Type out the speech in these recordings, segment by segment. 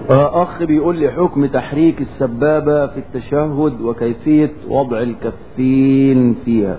أخ بيقول لي حكم تحريك السبابة في التشهد وكيفية وضع الكفين فيها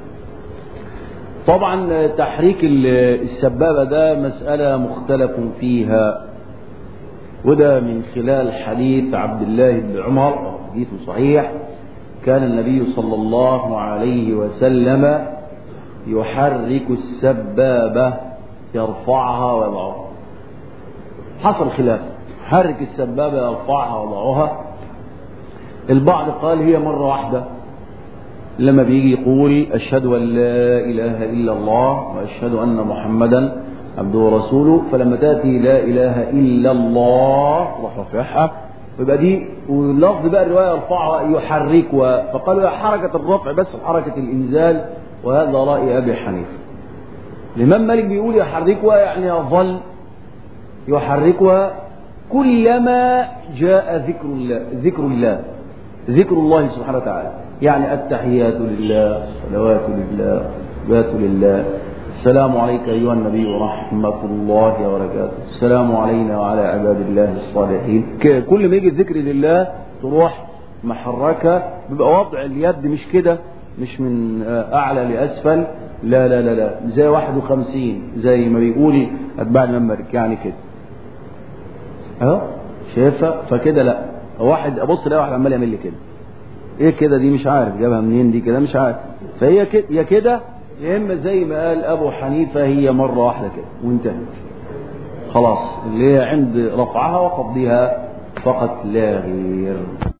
طبعا تحريك السبابة ده مسألة مختلف فيها وده من خلال حديث عبد الله بن عمر حديث صحيح كان النبي صلى الله عليه وسلم يحرك السبابة يرفعها ويضعها حصل خلاف حرك السبابة يرفعها ويضعها البعض قال هي مرة واحدة لما بيجي يقول أشهد أن لا إله إلا الله وأشهد أن محمدا عبده ورسوله فلما تأتي لا إله إلا الله روح رفعها ويبقى دي واللفظ بقى الرواية يرفعها يحركها فقالوا حركة الرفع بس حركة الإنزال وهذا رأي أبي حنيفة الإمام مالك بيقول يحركها يعني يظل يحركها كلما جاء ذكر الله ذكر الله ذكر الله سبحانه وتعالى يعني التحيات لله الصلوات لله الصلوات لله السلام عليك أيها النبي ورحمة الله وبركاته السلام علينا وعلى عباد الله الصالحين كل ما يجي الذكر لله تروح محركة بيبقى وضع اليد مش كده مش من أعلى لأسفل لا لا لا لا زي 51 زي ما بيقول أتباع الإمام مالك يعني كده أهو شايفها فكده لا واحد أبص الاقي واحد عمال يعمل لي كده ايه كده دي مش عارف جابها منين دي كده مش عارف فهي كده يا كده يا اما زي ما قال ابو حنيفه هي مره واحده كده وانتهت خلاص اللي هي عند رفعها وقبضها فقط لا غير